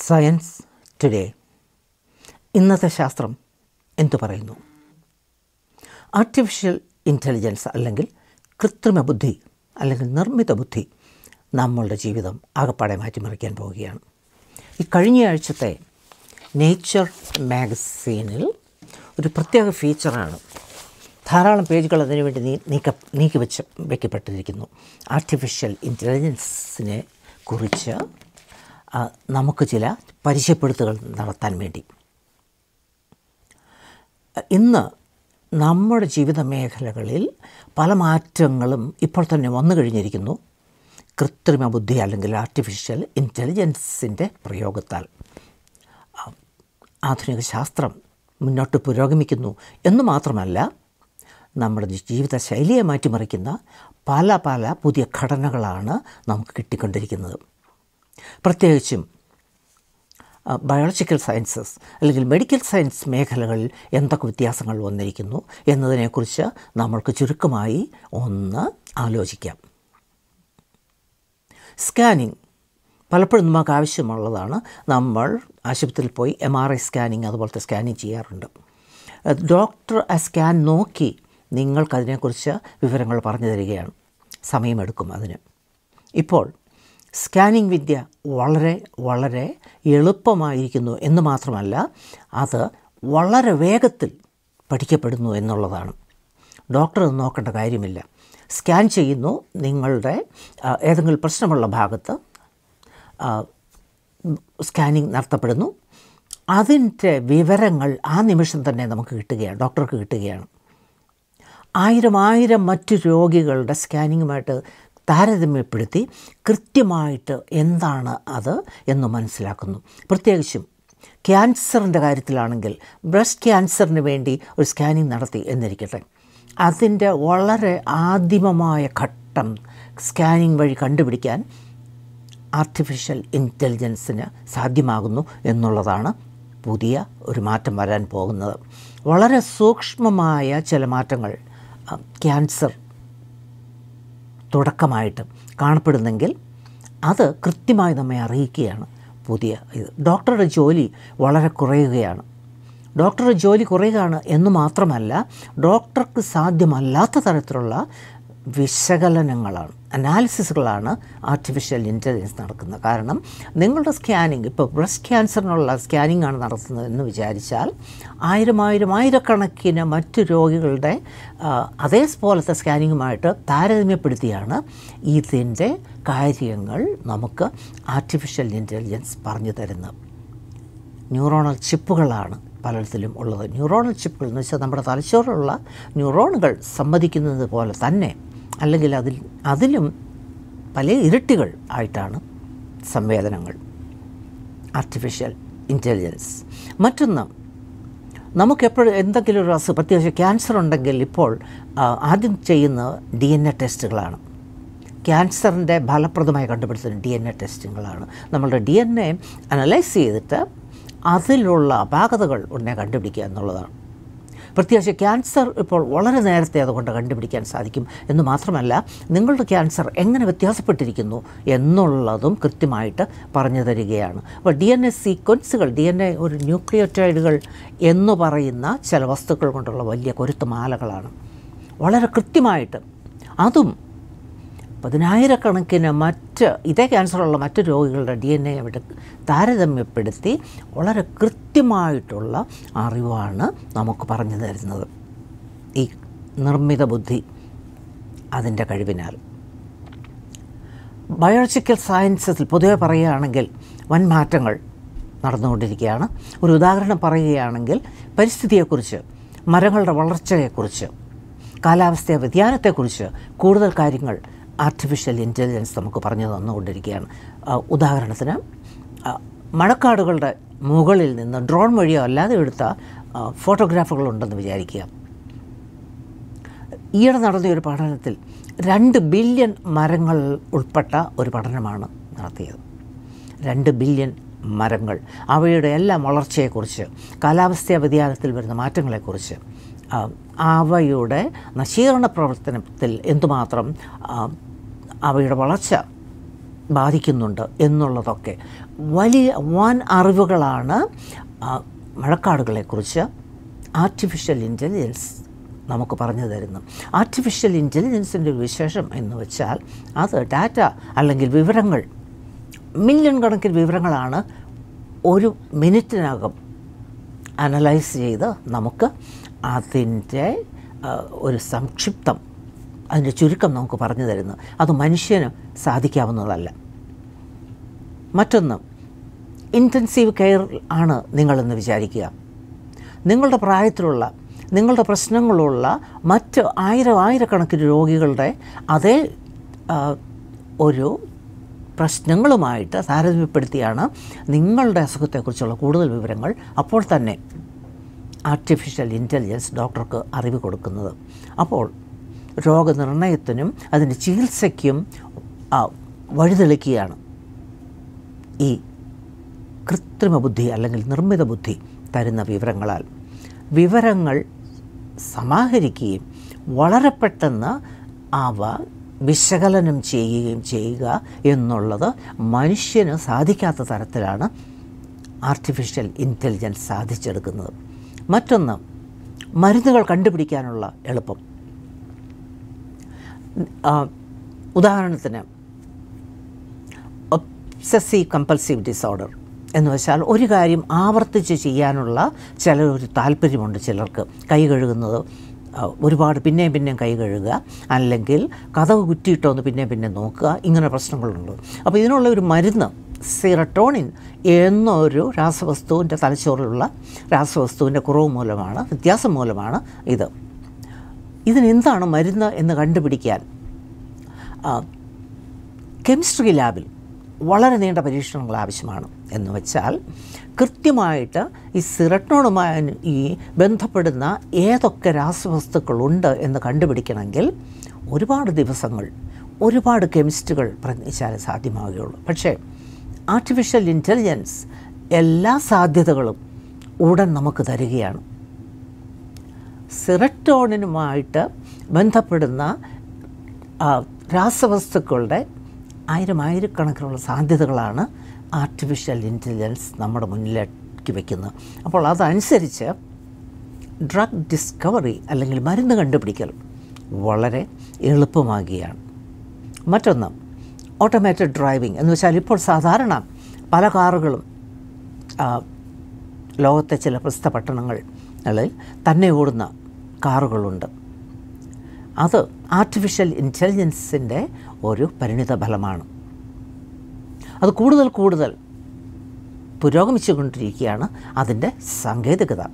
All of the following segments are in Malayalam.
സയൻസ് ടുഡേ ഇന്നത്തെ ശാസ്ത്രം എന്തു പറയുന്നു ആർട്ടിഫിഷ്യൽ ഇൻ്റലിജൻസ് അല്ലെങ്കിൽ കൃത്രിമ ബുദ്ധി അല്ലെങ്കിൽ നിർമ്മിത ബുദ്ധി നമ്മളുടെ ജീവിതം ആകപ്പാടെ മാറ്റിമറിക്കാൻ പോവുകയാണ് ഈ കഴിഞ്ഞ ആഴ്ചത്തെ നേച്ചർ മാഗസീനിൽ ഒരു പ്രത്യേക ഫീച്ചറാണ് ധാരാളം പേജുകൾ അതിനുവേണ്ടി നീ നീക്ക നീക്കി വെച്ച് വയ്ക്കപ്പെട്ടിരിക്കുന്നു ആർട്ടിഫിഷ്യൽ ഇൻ്റലിജൻസിനെ കുറിച്ച് ആ, നമുക്ക് ചില പരിചയപ്പെടുത്തുകൾ നടത്താൻ വേണ്ടി ഇന്ന് നമ്മുടെ ജീവിത മേഖലകളിൽ പല മാറ്റങ്ങളും ഇപ്പോൾ തന്നെ വന്നു കഴിഞ്ഞിരിക്കുന്നു കൃത്രിമ ബുദ്ധി അല്ലെങ്കിൽ ആർട്ടിഫിഷ്യൽ ഇൻ്റലിജൻസിൻ്റെ പ്രയോഗത്താൽ ആ, ആധുനിക ശാസ്ത്രം മുന്നോട്ട് പുരോഗമിക്കുന്നു എന്ന് മാത്രമല്ല നമ്മുടെ ജീവിത ശൈലിയെ മാറ്റിമറിക്കുന്ന പല പല പുതിയ ഘടനകളാണ് നമുക്ക് കിട്ടിക്കൊണ്ടിരിക്കുന്നത് പ്രത്യേകിച്ചും ബയോളജിക്കൽ സയൻസസ് അല്ലെങ്കിൽ മെഡിക്കൽ സയൻസ് മേഖലകളിൽ എന്തൊക്കെ വ്യത്യാസങ്ങൾ വന്നിരിക്കുന്നു എന്നതിനെക്കുറിച്ച് നമ്മൾക്ക് ചുരുക്കമായി ഒന്ന് ആലോചിക്കാം സ്കാനിങ് പലപ്പോഴും നമുക്ക് ആവശ്യമുള്ളതാണ് നമ്മൾ ആശുപത്രിയിൽ പോയി എം ആർ ഐ സ്കാനിങ് അതുപോലത്തെ സ്കാനിങ് ചെയ്യാറുണ്ട് ഡോക്ടർ ആ സ്കാൻ നോക്കി നിങ്ങൾക്കതിനെക്കുറിച്ച് വിവരങ്ങൾ പറഞ്ഞു തരികയാണ് സമയമെടുക്കും അതിന് ഇപ്പോൾ സ്കാനിംഗ് വിദ്യ വളരെ വളരെ എളുപ്പമായിരിക്കുന്നു എന്ന് മാത്രമല്ല അത് വളരെ വേഗത്തിൽ പഠിക്കപ്പെടുന്നു എന്നുള്ളതാണ് ഡോക്ടർ അത് നോക്കേണ്ട കാര്യമില്ല സ്കാൻ ചെയ്യുന്നു നിങ്ങളുടെ ആ, ഏതെങ്കിലും പ്രശ്നമുള്ള ഭാഗത്ത് ആ, സ്കാനിങ് നടത്തപ്പെടുന്നു അതിൻ്റെ വിവരങ്ങൾ ആ നിമിഷം തന്നെ നമുക്ക് കിട്ടുകയാണ് ഡോക്ടർക്ക് കിട്ടുകയാണ് ആയിരം ആയിരം മറ്റു രോഗികളുടെ സ്കാനിങ്ങുമായിട്ട് താരതമ്യപ്പെടുത്തി കൃത്യമായിട്ട് എന്താണ് അത് എന്ന് മനസ്സിലാക്കുന്നു പ്രത്യേകിച്ചും ക്യാൻസറിൻ്റെ കാര്യത്തിലാണെങ്കിൽ ബ്രസ്റ്റ് ക്യാൻസറിന് വേണ്ടി ഒരു സ്കാനിങ് നടത്തി എന്നിരിക്കട്ടെ അതിൻ്റെ വളരെ ആദിമമായ ഘട്ടം സ്കാനിങ് വഴി കണ്ടുപിടിക്കാൻ ആർട്ടിഫിഷ്യൽ ഇൻ്റലിജൻസിന് സാധ്യമാകുന്നു എന്നുള്ളതാണ് പുതിയ ഒരു മാറ്റം വരാൻ പോകുന്നത് വളരെ സൂക്ഷ്മമായ ചില മാറ്റങ്ങൾ ആ, ക്യാൻസർ തുടക്കമായിട്ട് കാണപ്പെടുന്നെങ്കിൽ അത് കൃത്യമായി നമ്മെ അറിയിക്കുകയാണ് പുതിയ ഇത് ഡോക്ടറുടെ ജോലി വളരെ കുറയുകയാണ് ഡോക്ടറുടെ ജോലി കുറയുകയാണ് എന്ന് മാത്രമല്ല ഡോക്ടർക്ക് സാധ്യമല്ലാത്ത തരത്തിലുള്ള വിശകലനങ്ങളാണ് അനാലിസിസുകളാണ് ആർട്ടിഫിഷ്യൽ ഇൻ്റലിജൻസ് നടക്കുന്നത് കാരണം നിങ്ങളുടെ സ്കാനിങ് ഇപ്പോൾ ബ്രസ്റ്റ് ക്യാൻസറിനുള്ള സ്കാനിങ് ആണ് നടത്തുന്നത് എന്ന് വിചാരിച്ചാൽ ആയിരം ആയിരം ആയിരക്കണക്കിന് മറ്റു രോഗികളുടെ ആ, അതേപോലത്തെ സ്കാനിങ്ങുമായിട്ട് താരതമ്യപ്പെടുത്തിയാണ് ഇതിൻ്റെ കാര്യങ്ങൾ നമുക്ക് ആർട്ടിഫിഷ്യൽ ഇൻ്റലിജൻസ് പറഞ്ഞു തരുന്നത് ന്യൂറോണൽ ചിപ്പുകളാണ് പലയിടത്തിലും ഉള്ളത് ന്യൂറോണൽ ചിപ്പുകൾ എന്ന് വെച്ചാൽ നമ്മുടെ തലച്ചോറിലുള്ള ന്യൂറോണുകൾ സമ്മതിക്കുന്നത് പോലെ തന്നെ അല്ലെങ്കിൽ അതിൽ അതിലും പല ഇരട്ടികൾ ആയിട്ടാണ് സംവേദനങ്ങൾ ആർട്ടിഫിഷ്യൽ ഇൻ്റലിജൻസ് മറ്റൊന്ന് നമുക്കെപ്പോഴും എന്തെങ്കിലും ഒരു അസുഖം പ്രത്യേകിച്ച് ക്യാൻസർ ഉണ്ടെങ്കിൽ ഇപ്പോൾ ആ, ആദ്യം ചെയ്യുന്ന ഡി എൻ എ ടെസ്റ്റുകളാണ് ക്യാൻസറിൻ്റെ ഫലപ്രദമായി കണ്ടുപിടിച്ചത് ഡി എൻ എ ടെസ്റ്റുകളാണ് നമ്മളുടെ ഡി എൻ എ അനലൈസ് ചെയ്തിട്ട് അതിലുള്ള അപാകതകൾ ഉടനെ കണ്ടുപിടിക്കുക എന്നുള്ളതാണ് പ്രത്യേകിച്ച് ക്യാൻസർ ഇപ്പോൾ വളരെ നേരത്തെ അതുകൊണ്ട് കണ്ടുപിടിക്കാൻ സാധിക്കും എന്ന് മാത്രമല്ല നിങ്ങളുടെ ക്യാൻസർ എങ്ങനെ വ്യത്യാസപ്പെട്ടിരിക്കുന്നു എന്നുള്ളതും കൃത്യമായിട്ട് പറഞ്ഞു തരികയാണ് അപ്പോൾ ഡി എൻ എ സീക്വൻസുകൾ ഡി എൻ എ ഒരു ന്യൂക്ലിയോറ്റൈഡുകൾ എന്ന് പറയുന്ന ചില വസ്തുക്കൾ കൊണ്ടുള്ള വലിയ കൊരുത്തുമാലകളാണ് വളരെ കൃത്യമായിട്ട് അതും പതിനായിരക്കണക്കിന് മറ്റ് ഇതേ ക്യാൻസറുള്ള മറ്റ് രോഗികളുടെ ഡി എൻ എ അവിടെ താരതമ്യപ്പെടുത്തി വളരെ കൃത്യമായിട്ടുള്ള അറിവാണ് നമുക്ക് പറഞ്ഞു തരുന്നത് ഈ നിർമ്മിത ബുദ്ധി അതിൻ്റെ കഴിവിനാൽ ബയോളജിക്കൽ സയൻസസിൽ പൊതുവെ പറയുകയാണെങ്കിൽ വൻ മാറ്റങ്ങൾ നടന്നുകൊണ്ടിരിക്കുകയാണ് ഒരു ഉദാഹരണം പറയുകയാണെങ്കിൽ പരിസ്ഥിതിയെക്കുറിച്ച് മരങ്ങളുടെ വളർച്ചയെക്കുറിച്ച് കാലാവസ്ഥ വ്യതിയാനത്തെക്കുറിച്ച് കൂടുതൽ കാര്യങ്ങൾ ആർട്ടിഫിഷ്യൽ ഇൻ്റലിജൻസ് നമുക്ക് പറഞ്ഞു തന്നുകൊണ്ടിരിക്കുകയാണ് ആ, ഉദാഹരണത്തിന് ആ, മഴക്കാടുകളുടെ മുകളിൽ നിന്ന് ഡ്രോൺ വഴിയോ അല്ലാതെ എടുത്ത ആ, ഫോട്ടോഗ്രാഫുകളുണ്ടെന്ന് വിചാരിക്കുക ഈയിടെ നടന്ന ഒരു പഠനത്തിൽ രണ്ട് ബില്യൺ മരങ്ങൾ ഉൾപ്പെട്ട ഒരു പഠനമാണ് നടത്തിയത് രണ്ട് ബില്യൺ മരങ്ങൾ അവയുടെ എല്ലാം വളർച്ചയെക്കുറിച്ച് കാലാവസ്ഥാ വ്യതിയാനത്തിൽ വരുന്ന മാറ്റങ്ങളെക്കുറിച്ച് ആ, അവയുടെ നശീകരണ പ്രവർത്തനത്തിൽ എന്തുമാത്രം ആ, അവയുടെ വളർച്ച ബാധിക്കുന്നുണ്ട് എന്നുള്ളതൊക്കെ വലിയ വൻ അറിവുകളാണ് ആ, മഴക്കാടുകളെക്കുറിച്ച് ആർട്ടിഫിഷ്യൽ ഇൻ്റലിജൻസ് നമുക്ക് പറഞ്ഞു തരുന്നു ആർട്ടിഫിഷ്യൽ ഇൻ്റലിജൻസിൻ്റെ ഒരു വിശേഷം എന്ന് വെച്ചാൽ അത് ഡാറ്റ അല്ലെങ്കിൽ വിവരങ്ങൾ മില്യൺ കണക്കിന് വിവരങ്ങളാണ് ഒരു മിനിറ്റിനകം അനലൈസ് ചെയ്ത് നമുക്ക് അതിൻ്റെ ആ, ഒരു സംക്ഷിപ്തം അതിൻ്റെ ചുരുക്കം നമുക്ക് പറഞ്ഞു തരുന്നു അത് മനുഷ്യന് സാധിക്കാവുന്നതല്ല മറ്റൊന്ന് ഇൻറ്റൻസീവ് കെയർ ആണ് നിങ്ങളെന്ന് വിചാരിക്കുക നിങ്ങളുടെ പ്രായത്തിലുള്ള നിങ്ങളുടെ പ്രശ്നങ്ങളുള്ള മറ്റ് ആയിരം ആയിരക്കണക്കിന് രോഗികളുടെ അതേ ആ, ഒരു പ്രശ്നങ്ങളുമായിട്ട് താരതമ്യപ്പെടുത്തിയാണ് നിങ്ങളുടെ അസുഖത്തെക്കുറിച്ചുള്ള കൂടുതൽ വിവരങ്ങൾ അപ്പോൾ തന്നെ ആർട്ടിഫിഷ്യൽ ഇൻ്റലിജൻസ് ഡോക്ടർക്ക് അറിവ് കൊടുക്കുന്നത് അപ്പോൾ രോഗനിർണയത്തിനും അതിൻ്റെ ചികിത്സയ്ക്കും ആ, വഴിതെളിക്കുകയാണ് ഈ കൃത്രിമ ബുദ്ധി അല്ലെങ്കിൽ നിർമ്മിത ബുദ്ധി തരുന്ന വിവരങ്ങളാൽ വിവരങ്ങൾ സമാഹരിക്കുകയും വളരെ പെട്ടെന്ന് അവ വിശകലനം ചെയ്യുകയും ചെയ്യുക എന്നുള്ളത് മനുഷ്യന് സാധിക്കാത്ത തരത്തിലാണ് ആർട്ടിഫിഷ്യൽ ഇൻ്റലിജൻസ് സാധിച്ചെടുക്കുന്നത് മറ്റൊന്ന് മരുന്നുകൾ കണ്ടുപിടിക്കാനുള്ള എളുപ്പം ആ, ഉദാഹരണത്തിന് ഒബ്സസീവ് കമ്പൽസീവ് ഡിസോർഡർ എന്ന് വെച്ചാൽ ഒരു കാര്യം ആവർത്തിച്ച് ചെയ്യാനുള്ള ചില ഒരു താല്പര്യമുണ്ട് ചിലർക്ക് കൈ കഴുകുന്നത് ആ, ഒരുപാട് പിന്നെയും പിന്നെയും കൈ കഴുകുക അല്ലെങ്കിൽ കഥവ് കുറ്റിയിട്ടോന്ന് പിന്നെയും പിന്നെ നോക്കുക ഇങ്ങനെ പ്രശ്നങ്ങളുണ്ട് അപ്പോൾ ഇതിനുള്ള ഒരു മരുന്ന് സിറട്ടോണിൻ എന്നൊരു രാസവസ്തുവിൻ്റെ തലച്ചോറിലുള്ള രാസവസ്തുവിൻ്റെ കുറവ് മൂലമാണ് വ്യത്യാസം മൂലമാണ് ഇത് ഇതിനെന്താണ് മരുന്ന് എന്ന് കണ്ടുപിടിക്കാൻ ആ, കെമിസ്ട്രി ലാബിൽ വളരെ നീണ്ട പരീക്ഷണങ്ങൾ ആവശ്യമാണ് എന്ന് വെച്ചാൽ കൃത്യമായിട്ട് ഈ സിറട്ടോണുമായി ഈ ബന്ധപ്പെടുന്ന ഏതൊക്കെ രാസവസ്തുക്കളുണ്ട് എന്ന് കണ്ടുപിടിക്കണമെങ്കിൽ ഒരുപാട് ദിവസങ്ങൾ ഒരുപാട് കെമിസ്റ്റുകൾ പ്രയത്നിച്ചാലേ സാധ്യമാവുകയുള്ളൂ പക്ഷേ ആർട്ടിഫിഷ്യൽ ഇൻ്റലിജൻസ് എല്ലാ സാധ്യതകളും ഉടൻ നമുക്ക് തരികയാണ് സിറട്ടോണിനുമായിട്ട് ബന്ധപ്പെടുന്ന ആ, രാസവസ്തുക്കളുടെ ആയിരം ആയിരക്കണക്കിനുള്ള സാധ്യതകളാണ് ആർട്ടിഫിഷ്യൽ ഇൻ്റലിജൻസ് നമ്മുടെ മുന്നിലേക്ക് വയ്ക്കുന്നത് അപ്പോൾ അതനുസരിച്ച് ഡ്രഗ് ഡിസ്കവറി അല്ലെങ്കിൽ മരുന്ന് കണ്ടുപിടിക്കൽ വളരെ എളുപ്പമാകുകയാണ് മറ്റൊന്ന് ഓട്ടോമാറ്റഡ് ഡ്രൈവിംഗ് എന്ന് വെച്ചാൽ ഇപ്പോൾ സാധാരണ പല കാറുകളും ആ, ലോകത്തെ ചില പ്രസിദ്ധ പട്ടണങ്ങളിൽ തന്നെ ഓടുന്ന കാറുകളുണ്ട് അത് ആർട്ടിഫിഷ്യൽ ഇൻ്റലിജൻസിൻ്റെ ഒരു പരിണിത ഫലമാണ് അത് കൂടുതൽ കൂടുതൽ പുരോഗമിച്ചുകൊണ്ടിരിക്കുകയാണ് അതിൻ്റെ സാങ്കേതികത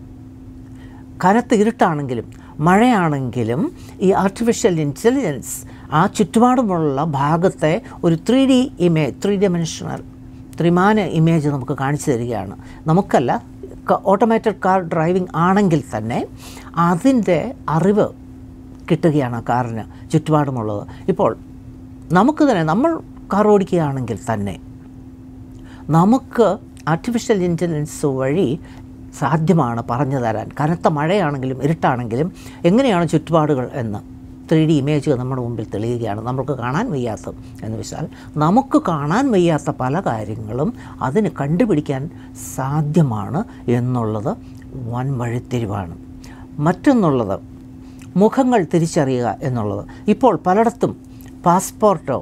കനത്ത് ഇരുട്ടാണെങ്കിലും മഴയാണെങ്കിലും ഈ ആർട്ടിഫിഷ്യൽ ഇൻ്റലിജൻസ് ആ ചുറ്റുപാടുമുള്ള ഭാഗത്തെ ഒരു three D image three dimensional ത്രിമാന ഇമേജ് നമുക്ക് കാണിച്ചു തരികയാണ് നമുക്കല്ല ഓട്ടോമാറ്റഡ് കാർ ഡ്രൈവിംഗ് ആണെങ്കിൽ തന്നെ അതിൻ്റെ അറിവ് കിട്ടുകയാണ് ആ കാറിന് ചുറ്റുപാടുമുള്ളത് ഇപ്പോൾ നമുക്ക് തന്നെ നമ്മൾ കാർ ഓടിക്കുകയാണെങ്കിൽ തന്നെ നമുക്ക് ആർട്ടിഫിഷ്യൽ ഇൻ്റലിജൻസ് വഴി സാധ്യമാണ് പറഞ്ഞു തരാൻ കനത്ത മഴയാണെങ്കിലും ഇരുട്ടാണെങ്കിലും എങ്ങനെയാണ് ചുറ്റുപാടുകൾ എന്ന് ത്രീ ഡി ഇമേജ് നമ്മുടെ മുമ്പിൽ തെളിയുകയാണ് നമുക്ക് കാണാൻ വയ്യാത്ത എന്ന് വെച്ചാൽ നമുക്ക് കാണാൻ വയ്യാത്ത പല കാര്യങ്ങളും അതിന് കണ്ടുപിടിക്കാൻ സാധ്യമാണ് എന്നുള്ളത് വൻ വഴിത്തിരിവാണ് മറ്റൊന്നുള്ളത് മുഖങ്ങൾ തിരിച്ചറിയുക എന്നുള്ളത് ഇപ്പോൾ പലയിടത്തും പാസ്പോർട്ടോ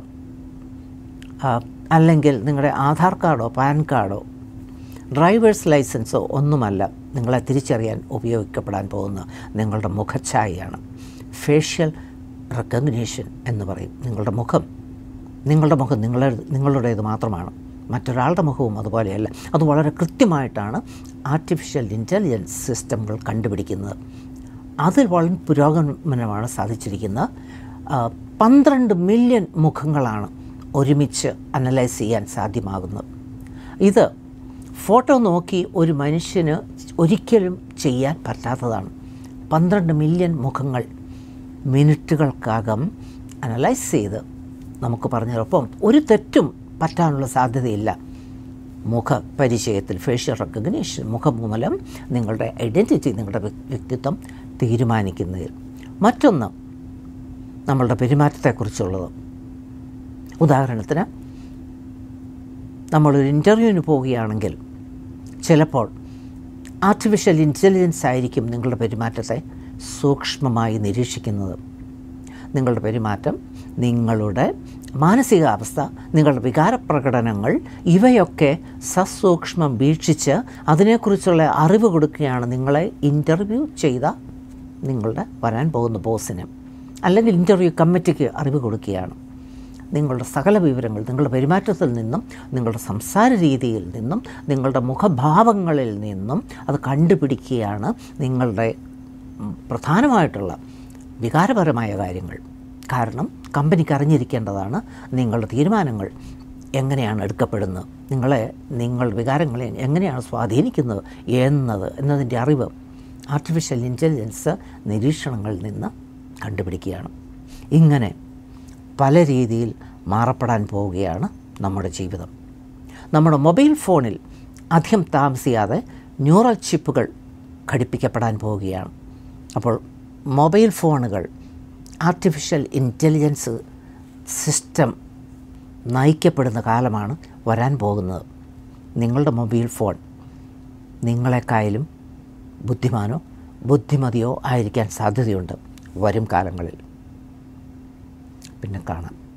ആ, അല്ലെങ്കിൽ നിങ്ങളുടെ ആധാർ കാർഡോ പാൻ കാർഡോ ഡ്രൈവേഴ്സ് ലൈസൻസോ ഒന്നുമല്ല നിങ്ങളെ തിരിച്ചറിയാൻ ഉപയോഗിക്കപ്പെടാൻ പോകുന്ന നിങ്ങളുടെ മുഖഛായയാണ് ഫേഷ്യൽ റെക്കഗ്നീഷൻ എന്ന് പറയും നിങ്ങളുടെ മുഖം നിങ്ങളുടെ മുഖം നിങ്ങളുടെ നിങ്ങളുടേത് മാത്രമാണ് മറ്റൊരാളുടെ മുഖവും അതുപോലെയല്ല അത് വളരെ കൃത്യമായിട്ടാണ് ആർട്ടിഫിഷ്യൽ ഇൻ്റലിജൻസ് സിസ്റ്റമുകൾ കണ്ടുപിടിക്കുന്നത് അതിൽ വളരെ പുരോഗമനമാണ് സാധിച്ചിരിക്കുന്നത് ആ, പന്ത്രണ്ട് മില്യൺ മുഖങ്ങളാണ് ഒരുമിച്ച് അനലൈസ് ചെയ്യാൻ സാധ്യമാകുന്നത് ഇത് ഫോട്ടോ നോക്കി ഒരു മനുഷ്യന് ഒരിക്കലും ചെയ്യാൻ പറ്റാത്തതാണ് പന്ത്രണ്ട് മില്യൺ മുഖങ്ങൾ മിനിറ്റുകൾക്കകം അനലൈസ് ചെയ്ത് നമുക്ക് പറഞ്ഞതൊപ്പം ഒരു തെറ്റും പറ്റാനുള്ള സാധ്യതയില്ല മുഖ പരിചയത്തിൽ ഫേഷ്യൽ റെക്കഗ്നീഷൻ മുഖമൂലം നിങ്ങളുടെ ഐഡൻറ്റിറ്റി നിങ്ങളുടെ വ്യ- വ്യക്തിത്വം തീരുമാനിക്കുന്നതിൽ മറ്റൊന്ന് നമ്മളുടെ പെരുമാറ്റത്തെക്കുറിച്ചുള്ളത് ഉദാഹരണത്തിന് നമ്മളൊരു ഇൻ്റർവ്യൂവിന് പോവുകയാണെങ്കിൽ ചിലപ്പോൾ ആർട്ടിഫിഷ്യൽ ഇൻ്റലിജൻസ് ആയിരിക്കും നിങ്ങളുടെ പെരുമാറ്റത്തെ സൂക്ഷ്മമായി നിരീക്ഷിക്കുന്നത് നിങ്ങളുടെ പെരുമാറ്റം നിങ്ങളുടെ മാനസികാവസ്ഥ നിങ്ങളുടെ വികാരപ്രകടനങ്ങൾ ഇവയൊക്കെ സസൂക്ഷ്മം വീക്ഷിച്ച് അതിനെക്കുറിച്ചുള്ള അറിവ് കൊടുക്കുകയാണ് നിങ്ങളെ ഇൻ്റർവ്യൂ ചെയ്ത നിങ്ങളുടെ വരാൻ പോകുന്ന ബോസിന് അല്ലെങ്കിൽ ഇൻ്റർവ്യൂ കമ്മിറ്റിക്ക് അറിവ് കൊടുക്കുകയാണ് നിങ്ങളുടെ സകല വിവരങ്ങൾ നിങ്ങളുടെ പെരുമാറ്റത്തിൽ നിന്നും നിങ്ങളുടെ സംസാര രീതിയിൽ നിന്നും നിങ്ങളുടെ മുഖഭാവങ്ങളിൽ നിന്നും അത് കണ്ടുപിടിക്കുകയാണ് നിങ്ങളുടെ ഉം, പ്രധാനമായിട്ടുള്ള വികാരപരമായ കാര്യങ്ങൾ കാരണം കമ്പനിക്ക് അറിഞ്ഞിരിക്കേണ്ടതാണ് നിങ്ങളുടെ തീരുമാനങ്ങൾ എങ്ങനെയാണ് എടുക്കപ്പെടുന്നത് നിങ്ങളെ നിങ്ങൾ വികാരങ്ങളെ എങ്ങനെയാണ് സ്വാധീനിക്കുന്നത് എന്നത് എന്നതിൻ്റെ അറിവ് ആർട്ടിഫിഷ്യൽ ഇൻ്റലിജൻസ് നിരീക്ഷണങ്ങളിൽ നിന്ന് കണ്ടുപിടിക്കുകയാണ് ഇങ്ങനെ പല രീതിയിൽ മാറപ്പെടാൻ പോവുകയാണ് നമ്മുടെ ജീവിതം നമ്മുടെ മൊബൈൽ ഫോണിൽ അധികം താമസിയാതെ ന്യൂറൽ ചിപ്പുകൾ ഘടിപ്പിക്കപ്പെടാൻ പോവുകയാണ് അപ്പോൾ മൊബൈൽ ഫോണുകൾ ആർട്ടിഫിഷ്യൽ ഇൻ്റലിജൻസ് സിസ്റ്റം നയിക്കപ്പെടുന്ന കാലമാണ് വരാൻ പോകുന്നത് നിങ്ങളുടെ മൊബൈൽ ഫോൺ നിങ്ങളെക്കായാലും ബുദ്ധിമാനോ ബുദ്ധിമതിയോ ആയിരിക്കാൻ സാധ്യതയുണ്ട് വരും കാലങ്ങളിൽ പിന്നെ കാണാം